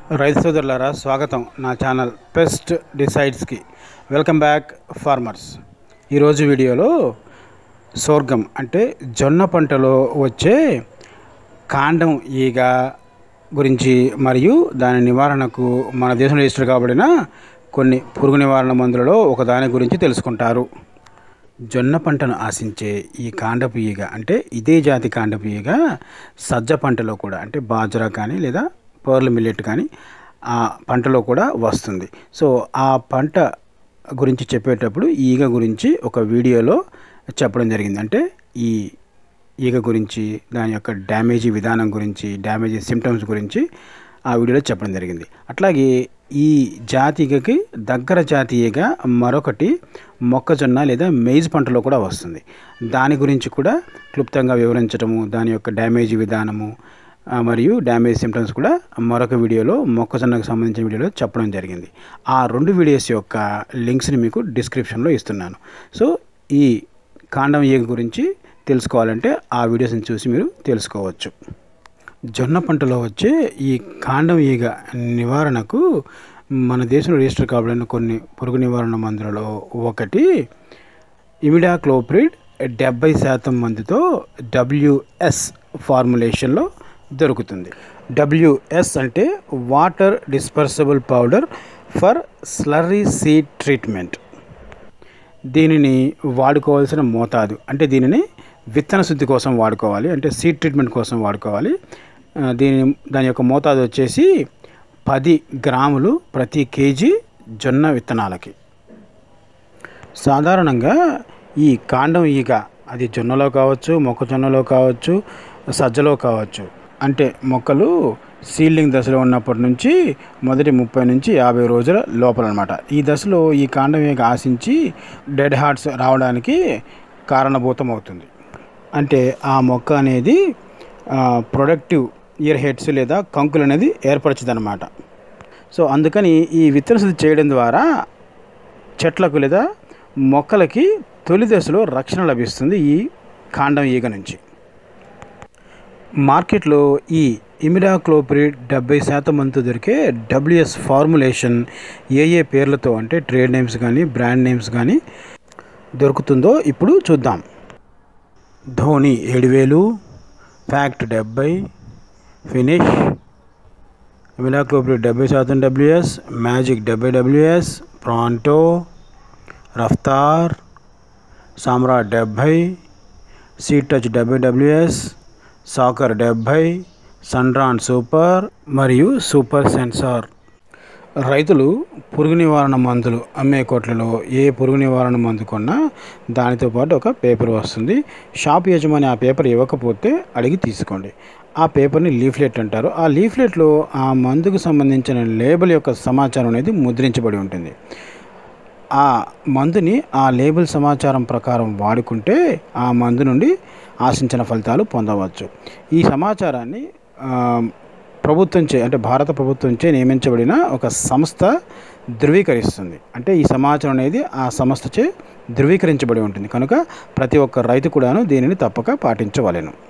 రైతు సోదరులారా స్వాగతం నా ఛానల్ పెస్ట్ డిసైడ్స్కి వెల్కమ్ బ్యాక్ ఫార్మర్స్ ఈరోజు వీడియోలో సోర్గం అంటే జొన్న పంటలో వచ్చే కాండం ఈగ గురించి మరియు దాని నివారణకు మన దేశంలో రిజిస్టర్ కాబడిన కొన్ని పురుగు నివారణ మందులలో ఒక దాని గురించి తెలుసుకుంటారు జొన్న పంటను ఆశించే ఈ కాండపు ఈగ అంటే ఇదే జాతి కాండపు ఈగ సజ్జ పంటలో కూడా అంటే బాజరా కానీ లేదా పర్ల్ మిల్లెట్ కానీ ఆ పంటలో కూడా వస్తుంది సో ఆ పంట గురించి చెప్పేటప్పుడు ఈ ఈగ గురించి ఒక వీడియోలో చెప్పడం జరిగింది అంటే ఈ ఈగ గురించి దాని యొక్క డ్యామేజీ విధానం గురించి డ్యామేజీ సిమ్టమ్స్ గురించి ఆ వీడియోలో చెప్పడం జరిగింది అట్లాగే ఈ జాతి ఈగకి దగ్గర జాతి ఈగ మరొకటి మొక్కజొన్న లేదా మెయిజ్ పంటలో కూడా వస్తుంది దాని గురించి కూడా క్లుప్తంగా వివరించడము దాని యొక్క డ్యామేజీ విధానము ఆ, మరియు డ్యామేజ్ సిమ్టమ్స్ కూడా మరొక వీడియోలో మొక్కజొన్నకు సంబంధించిన వీడియోలో చెప్పడం జరిగింది ఆ రెండు వీడియోస్ యొక్క లింక్స్ని మీకు డిస్క్రిప్షన్లో ఇస్తున్నాను సో ఈ కాండం ఈగ గురించి తెలుసుకోవాలంటే ఆ వీడియోస్ని చూసి మీరు తెలుసుకోవచ్చు జొన్న పంటలో వచ్చే ఈ కాండం ఈగ నివారణకు మన దేశంలో రిజిస్టర్ కాబడిన కొన్ని పురుగు నివారణ మందులలో ఒకటి ఇమిడాక్లోప్రిడ్ డెబ్బై శాతం మందితో డబ్ల్యూఎస్ ఫార్ములేషన్లో దొరుకుతుంది డబ్ల్యూఎస్ అంటే water dispersible powder for slurry seed treatment దీనిని వాడుకోవాల్సిన మోతాదు అంటే దీనిని విత్తన శుద్ధి కోసం వాడుకోవాలి అంటే సీడ్ ట్రీట్మెంట్ కోసం వాడుకోవాలి ఆ, దీని దాని యొక్క మోతాదు వచ్చేసి పది గ్రాములు ప్రతి కేజీ జొన్న విత్తనాలకి సాధారణంగా ఈ కాండం ఈగ అది జొన్నలో కావచ్చు మొక్కజొన్నలో కావచ్చు సజ్జలో కావచ్చు అంటే మొక్కలు సీల్డింగ్ దశలో ఉన్నప్పటి నుంచి మొదటి ముప్పై నుంచి యాభై రోజుల లోపల అనమాట ఈ దశలో ఈ కాండం ఈగ ఆశించి డెడ్ హార్ట్స్ రావడానికి కారణభూతం అవుతుంది అంటే ఆ మొక్క అనేది ప్రొడక్టివ్ ఇయర్ హెడ్స్ లేదా కంకులు అనేది ఏర్పరచదనమాట సో అందుకని ఈ విత్తన శుద్ధి చేయడం ద్వారా చెట్లకు లేదా మొక్కలకి తొలి దశలో రక్షణ లభిస్తుంది ఈ కాండం ఈగ నుంచి మార్కెట్లో ఈ ఇమిడాక్లోప్రిడ్ డెబ్బై శాతం మంతు దొరికే డబ్ల్యూఎస్ ఫార్ములేషన్ ఏ ఏ పేర్లతో అంటే ట్రేడ్ నేమ్స్ కానీ బ్రాండ్ నేమ్స్ కానీ దొరుకుతుందో ఇప్పుడు చూద్దాం ధోని ఏడు వేలు ఫ్యాక్ట్ డెబ్బై ఫినిష్ ఇమిడాక్లోప్రిడ్ డెబ్బై శాతం డబ్ల్యూఎస్ మ్యాజిక్ డెబ్బై డబ్ల్యూఎస్ ప్రాంటో రఫ్తార్ సామ్రాట్ డెబ్భై సీట్ టచ్ డెబ్బై డబ్ల్యూఎస్ సాకర్ డెబ్భై సన్రాన్ సూపర్ మరియు సూపర్ సెన్సార్ రైతులు పురుగు నివారణ మందులు అమ్మే కోట్లలో ఏ పురుగు నివారణ మందు కొన్నా దానితో పాటు ఒక పేపర్ వస్తుంది షాప్ యజమాని ఆ పేపర్ ఇవ్వకపోతే అడిగి తీసుకోండి ఆ పేపర్ని లీఫ్లెట్ అంటారు ఆ లీఫ్లెట్లో ఆ మందుకు సంబంధించిన లేబుల్ యొక్క సమాచారం అనేది ముద్రించబడి ఉంటుంది ఆ మందుని ఆ లేబుల్ సమాచారం ప్రకారం వాడుకుంటే ఆ మందు నుండి ఆశించిన ఫలితాలు పొందవచ్చు ఈ సమాచారాన్ని ఆ, ప్రభుత్వంచే అంటే భారత ప్రభుత్వంచే నియమించబడిన ఒక సంస్థ ధృవీకరిస్తుంది అంటే ఈ సమాచారం అనేది ఆ సంస్థచే ధృవీకరించబడి ఉంటుంది కనుక ప్రతి ఒక్క రైతు కూడాను దీనిని తప్పక పాటించవలెను